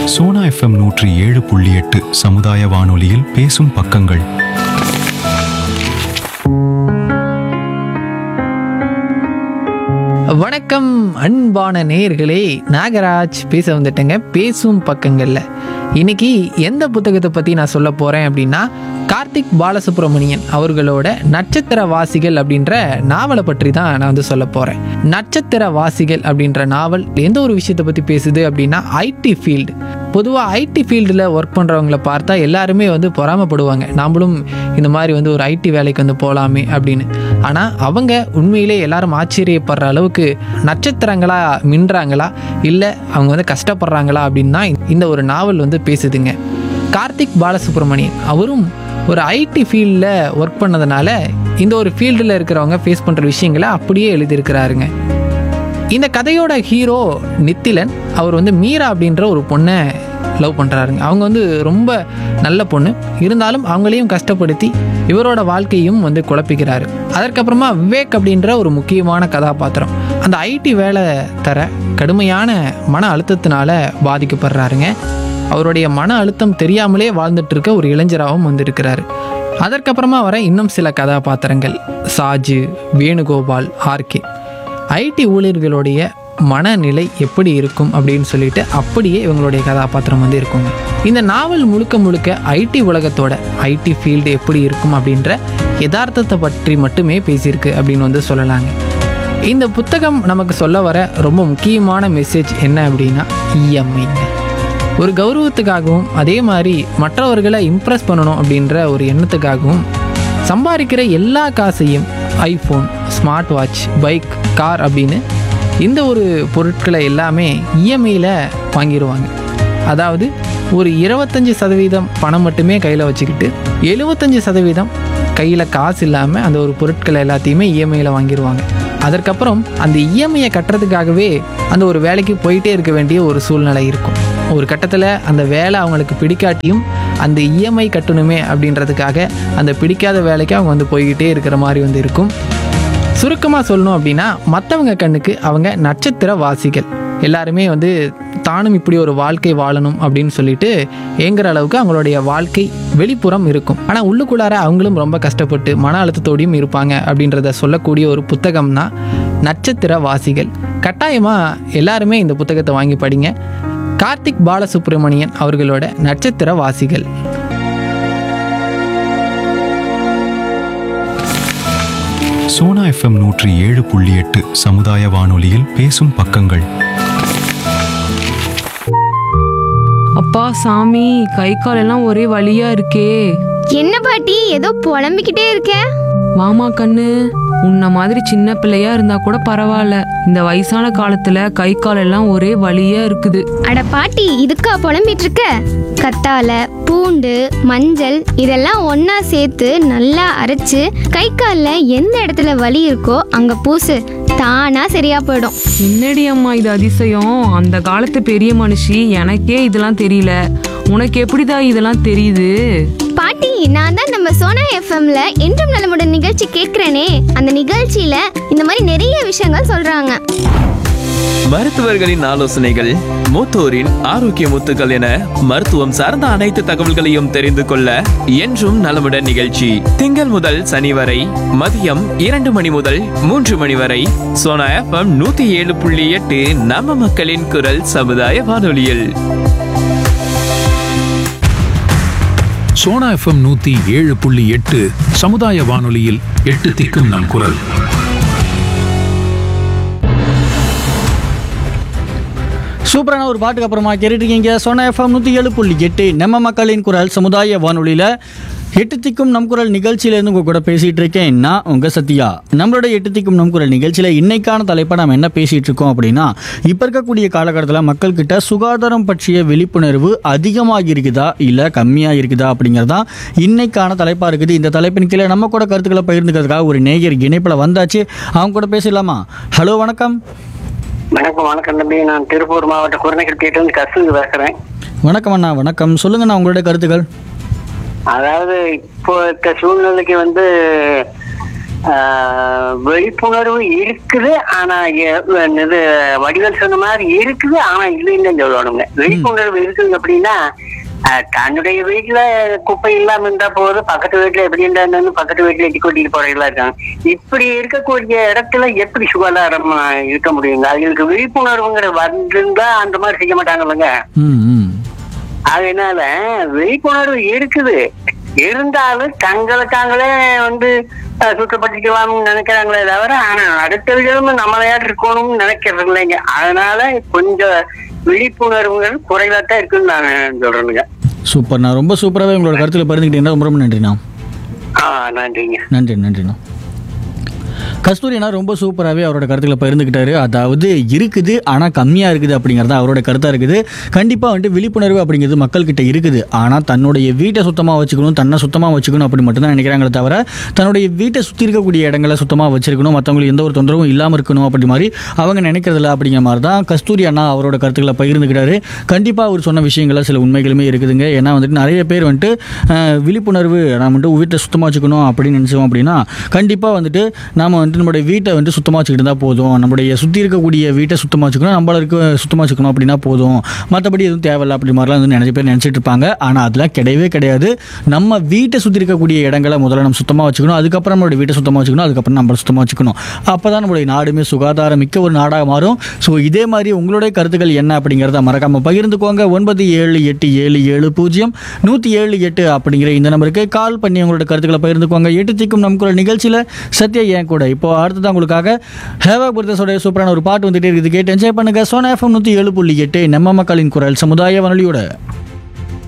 Sona FM நூற்றி ஏழு புள்ளி எட்டு சமுதாய வானொலியில் பேசும் பக்கங்கள் வணக்கம் அன்பான நேயர்களே நாகராஜ் பேச வந்துட்டேங்க பேசும் பக்கங்கள்ல இன்னைக்கு எந்த புத்தகத்தை பற்றி நான் சொல்ல போகிறேன் அப்படின்னா கார்த்திக் பாலசுப்ரமணியன் அவர்களோட நட்சத்திர வாசிகள் அப்படின்ற நாவலை பற்றி தான் நான் வந்து சொல்ல போகிறேன் நட்சத்திர வாசிகள் அப்படின்ற நாவல் எந்த ஒரு விஷயத்தை பற்றி பேசுது அப்படின்னா ஐடி ஃபீல்டு பொதுவாக ஐடி ஃபீல்டில் ஒர்க் பண்ணுறவங்கள பார்த்தா எல்லாருமே வந்து பொறாமப்படுவாங்க நாமளும் இந்த மாதிரி வந்து ஒரு ஐடி வேலைக்கு வந்து போகலாமே அப்படின்னு ஆனால் அவங்க உண்மையிலே எல்லாரும் ஆச்சரியப்படுற அளவுக்கு நட்சத்திரங்களா மின்றாங்களா இல்லை அவங்க வந்து கஷ்டப்படுறாங்களா அப்படின்னு தான் இந்த ஒரு நாவல் வந்து பேசுதுங்க கார்த்திக் பாலசுப்ரமணியன் அவரும் ஒரு ஐடி ஃபீல்டில் ஒர்க் பண்ணதுனால இந்த ஒரு ஃபீல்டில் இருக்கிறவங்க ஃபேஸ் பண்ணுற விஷயங்களை அப்படியே எழுதியிருக்கிறாருங்க இந்த கதையோட ஹீரோ நித்திலன் அவர் வந்து மீரா அப்படின்ற ஒரு பொண்ணை லவ் பண்ணுறாருங்க அவங்க வந்து ரொம்ப நல்ல பொண்ணு இருந்தாலும் அவங்களையும் கஷ்டப்படுத்தி இவரோட வாழ்க்கையும் வந்து குழப்பிக்கிறாரு அதற்கப்புறமா விவேக் அப்படின்ற ஒரு முக்கியமான கதாபாத்திரம் அந்த ஐடி வேலை தர கடுமையான மன அழுத்தத்தினால பாதிக்கப்படுறாருங்க அவருடைய மன அழுத்தம் தெரியாமலே வாழ்ந்துட்டு இருக்க ஒரு இளைஞராகவும் வந்திருக்கிறாரு அதற்கப்புறமா வர இன்னும் சில கதாபாத்திரங்கள் சாஜு வேணுகோபால் ஆர்கே ஐடி ஊழியர்களுடைய மனநிலை எப்படி இருக்கும் அப்படின்னு சொல்லிட்டு அப்படியே இவங்களுடைய கதாபாத்திரம் வந்து இருக்குங்க இந்த நாவல் முழுக்க முழுக்க ஐடி உலகத்தோட ஐடி ஃபீல்டு எப்படி இருக்கும் அப்படின்ற யதார்த்தத்தை பற்றி மட்டுமே பேசியிருக்கு அப்படின்னு வந்து சொல்லலாங்க இந்த புத்தகம் நமக்கு சொல்ல வர ரொம்ப முக்கியமான மெசேஜ் என்ன அப்படின்னா இஎம்ஐங்க ஒரு கௌரவத்துக்காகவும் அதே மாதிரி மற்றவர்களை இம்ப்ரெஸ் பண்ணணும் அப்படின்ற ஒரு எண்ணத்துக்காகவும் சம்பாதிக்கிற எல்லா காசையும் iPhone smart watch bike car அப்படின்னு இந்த ஒரு பொருட்களை எல்லாமே இஎம்ஐயில் வாங்கிடுவாங்க அதாவது ஒரு இருபத்தஞ்சி சதவீதம் பணம் மட்டுமே கையில் வச்சுக்கிட்டு எழுபத்தஞ்சி சதவீதம் கையில் காசு இல்லாமல் அந்த ஒரு பொருட்களை எல்லாத்தையுமே இஎம்ஐயில் வாங்கிடுவாங்க அதற்கப்புறம் அந்த இஎம்ஐயை கட்டுறதுக்காகவே அந்த ஒரு வேலைக்கு போயிட்டே இருக்க வேண்டிய ஒரு சூழ்நிலை இருக்கும் ஒரு கட்டத்தில் அந்த வேலை அவங்களுக்கு பிடிக்காட்டியும் அந்த இஎம்ஐ கட்டணுமே அப்படின்றதுக்காக அந்த பிடிக்காத வேலைக்கு அவங்க வந்து போய்கிட்டே இருக்கிற மாதிரி வந்து இருக்கும் சுருக்கமாக சொல்லணும் அப்படின்னா மற்றவங்க கண்ணுக்கு அவங்க நட்சத்திர வாசிகள் எல்லாருமே வந்து தானும் இப்படி ஒரு வாழ்க்கை வாழணும் அப்படின்னு சொல்லிட்டு ஏங்குற அளவுக்கு அவங்களுடைய வாழ்க்கை வெளிப்புறம் இருக்கும் ஆனால் உள்ளுக்குள்ளார அவங்களும் ரொம்ப கஷ்டப்பட்டு மன அழுத்தத்தோடையும் இருப்பாங்க அப்படின்றத சொல்லக்கூடிய ஒரு புத்தகம் தான் நட்சத்திர வாசிகள் கட்டாயமாக எல்லாருமே இந்த புத்தகத்தை வாங்கி படிங்க கார்த்திக் பாலசுப்ரமணியன் அவர்களோட நட்சத்திர வாசிகள் சோனா எஃப்எம் நூற்றி ஏழு புள்ளி எட்டு சமுதாய வானொலியில் பேசும் பக்கங்கள் அப்பா சாமி கை கால் எல்லாம் ஒரே வலியா இருக்கே என்ன பாட்டி ஏதோ புலம்பிக்கிட்டே இருக்க வாமா கண்ணு உன்ன மாதிரி சின்ன பிள்ளையா இருந்தா கூட பரவாயில்ல இந்த வயசான காலத்துல கை கால் எல்லாம் ஒரே வலியா இருக்குது அட பாட்டி இதுக்கா புலம்பிட்டு இருக்க கத்தால பூண்டு மஞ்சள் இதெல்லாம் ஒண்ணா சேர்த்து நல்லா அரைச்சு கை கால்ல எந்த இடத்துல வலி இருக்கோ அங்க பூசு தானா சரியா போயிடும் என்னடி அம்மா இது அதிசயம் அந்த காலத்து பெரிய மனுஷி எனக்கே இதெல்லாம் தெரியல உனக்கு எப்படிடா இதெல்லாம் தெரியுது பாட்டி நான் தான் நம்ம சோனா எஃப்எம்ல என்றும் நலமுடன் நிகழ்ச்சி கேட்கிறேனே அந்த நிகழ்ச்சியில இந்த மாதிரி நிறைய விஷயங்கள் சொல்றாங்க மருத்துவர்களின் ஆலோசனைகள் மூத்தோரின் ஆரோக்கிய முத்துக்கள் என மருத்துவம் சார்ந்த அனைத்து தகவல்களையும் தெரிந்து கொள்ள என்றும் நலமுடன் நிகழ்ச்சி திங்கள் முதல் சனி வரை மதியம் இரண்டு மணி முதல் மூன்று மணி வரை சோனா எஃப்எம் நூத்தி ஏழு புள்ளி எட்டு நம்ம மக்களின் குரல் சமுதாய வானொலியில் சோனா எஃப்எம் நூத்தி ஏழு புள்ளி எட்டு சமுதாய வானொலியில் எட்டு திக்கும் நம் குரல் சூப்பரான ஒரு பாட்டுக்கு அப்புறமா கேட்டுருக்கீங்க சோனா எஃப்எம் நூற்றி ஏழு புள்ளி எட்டு நம்ம மக்களின் குரல் சமுதாய வானொலியில் எட்டு திக்கும் நம் குரல் நிகழ்ச்சியிலேருந்து உங்கள் கூட பேசிகிட்டு இருக்கேன் நான் உங்கள் சத்யா நம்மளோட எட்டு திக்கும் நம் குரல் நிகழ்ச்சியில் இன்னைக்கான தலைப்பை நம்ம என்ன பேசிகிட்டு இருக்கோம் அப்படின்னா இப்போ இருக்கக்கூடிய காலகட்டத்தில் மக்கள்கிட்ட சுகாதாரம் பற்றிய விழிப்புணர்வு அதிகமாக இருக்குதா இல்லை கம்மியாக இருக்குதா அப்படிங்கிறதான் இன்னைக்கான தலைப்பாக இருக்குது இந்த தலைப்பின் கீழே நம்ம கூட கருத்துக்களை பகிர்ந்துக்கிறதுக்காக ஒரு நேயர் இணைப்பில் வந்தாச்சு அவங்க கூட பேசலாமா ஹலோ வணக்கம் வணக்கம் வணக்கம் தம்பி நான் திருப்பூர் மாவட்ட குரணக்கட்டியிலிருந்து கசுங்க பேசுறேன் வணக்கம் அண்ணா வணக்கம் சொல்லுங்கண்ணா உங்களுடைய கருத்துக்கள் அதாவது இப்போ இருக்க சூழ்நிலைக்கு வந்து ஆஹ், விழிப்புணர்வு இருக்குது ஆனா எ- இது வடிவல் சொன்ன மாதிரி இருக்குது ஆனா இல்லைன்னு சொல்லணுங்க விழிப்புணர்வு இருக்குது அப்படின்னா ஆஹ், தன்னுடைய வீட்டுல குப்பை இல்லாம இருந்தா போது பக்கத்து வீட்டுல எப்படி இருந்தா பக்கத்து வீட்டுல எட்டி கொட்டிட்டு போறவங்களா இருக்காங்க இப்படி இருக்கக்கூடிய இடத்துல எப்படி சுகாதாரம் ஆஹ், இருக்க முடியுங்க அவங்களுக்கு விழிப்புணர்வுங்கிற வந்திருந்தா அந்த மாதிரி செய்ய மாட்டாங்கல்லங்க ம் ம் அதனால விழிப்புணர்வு இருக்குது இருந்தாலும் தங்களை தாங்களே வந்து அஹ், சுத்தப்படுத்திக்கலாம்னு நினைக்கிறாங்களே தவிர ஆனா அடுத்தவர்களும் நம்மளையாட்டு இருக்கணும்னு நினைக்கிறது இல்லைங்க அதனால கொஞ்சம் விழிப்புணர்வுகள் குறைவாத்தான் இருக்குன்னு நான் சொல்றேனுங்க சூப்பர்ண்ணா ரொம்ப சூப்பராகவே உங்களோட கருத்தில் பகிர்ந்துக்கிட்டீங்கன்னா ரொம்ப ரொம்ப நன்றிண்ணா ஆஹ் நன்றிங்க நன்றி நன்றிண்ணா கஸ்தூரினா ரொம்ப சூப்பராகவே அவரோட கருத்துக்களை பகிர்ந்துக்கிட்டாரு அதாவது இருக்குது ஆனால் கம்மியாக இருக்குது அப்படிங்கிறது அவரோட கருத்தாக இருக்குது கண்டிப்பாக வந்துட்டு விழிப்புணர்வு அப்படிங்கிறது மக்கள்கிட்ட இருக்குது ஆனால் தன்னுடைய வீட்டை சுத்தமாக வச்சுக்கணும் தன்னை சுத்தமாக வச்சுக்கணும் அப்படி மட்டும்தான் நினைக்கிறாங்களே தவிர தன்னுடைய வீட்டை சுற்றி இருக்கக்கூடிய இடங்களை சுத்தமாக வச்சிருக்கணும் மற்றவங்களுக்கு எந்த ஒரு தொந்தரவும் இல்லாமல் இருக்கணும் அப்படி மாதிரி அவங்க நினைக்கிறதில்ல அப்படிங்கிற மாதிரி தான் கஸ்தூரி அண்ணா அவரோட கருத்துக்களை பகிர்ந்துக்கிட்டாரு கண்டிப்பாக அவர் சொன்ன விஷயங்கள சில உண்மைகளுமே இருக்குதுங்க ஏன்னா வந்துட்டு நிறைய பேர் வந்துட்டு அஹ், விழிப்புணர்வு நம்ம வந்துட்டு வீட்டை சுத்தமாக வச்சுக்கணும் அப்படின்னு நினச்சோம் அப்படின்னா கண்டிப்பாக வந்துட்டு நாம வந்துட்டு நம்மளுடைய வீட்டை வந்துட்டு சுத்தமாக வச்சுக்கிட்டு இருந்தால் போதும் நம்மளுடைய சுற்றி இருக்கக்கூடிய வீட்டை சுத்தமாக வச்சுக்கணும் நம்மள இருக்க சுத்தமாக வச்சுக்கணும் அப்படின்னா போதும் மற்றபடி எதுவும் தேவையில்ல அப்படி மாதிரிலாம் வந்து நிறைய பேர் நினச்சிட்டு இருப்பாங்க ஆனால் அதெல்லாம் கிடையவே கிடையாது நம்ம வீட்டை சுற்றி இருக்கக்கூடிய இடங்களை முதல்ல நம்ம சுத்தமாக வச்சுக்கணும் அதுக்கப்புறம் நம்மளுடைய வீட்டை சுத்தமாக வச்சுக்கணும் அதுக்கப்புறம் நம்மளை சுத்தமாக வச்சுக்கணும் அப்போ தான் நம்மளுடைய நாடுமே சுகாதாரம் மிக்க ஒரு நாடாக மாறும் ஸோ இதே மாதிரி உங்களுடைய கருத்துக்கள் என்ன அப்படிங்கிறத மறக்காமல் பகிர்ந்துக்கோங்க ஒன்பது ஏழு எட்டு ஏழு ஏழு பூஜ்ஜியம் நூற்றி ஏழு எட்டு அப்படிங்கிற இந்த நம்பருக்கு கால் பண்ணி உங்களோட கருத்துக்களை பகிர்ந்துக்கோங்க எட்டு திக்கும் நமக்கு ஒரு நிகழ்ச்சியில் சத்யா ஏன் கூட இப்போ அடுத்ததான் உங்களுக்காக ஹேவா புரதஸோட சூப்பரான ஒரு பாட்டு வந்துட்டே இருக்குது கேட்டு என்ஜாய் பண்ணுங்க சோனா எஃப்எம் நூற்றி ஏழு புள்ளி எட்டு நம்ம மக்களின் குரல் சமுதாய வானொலியோட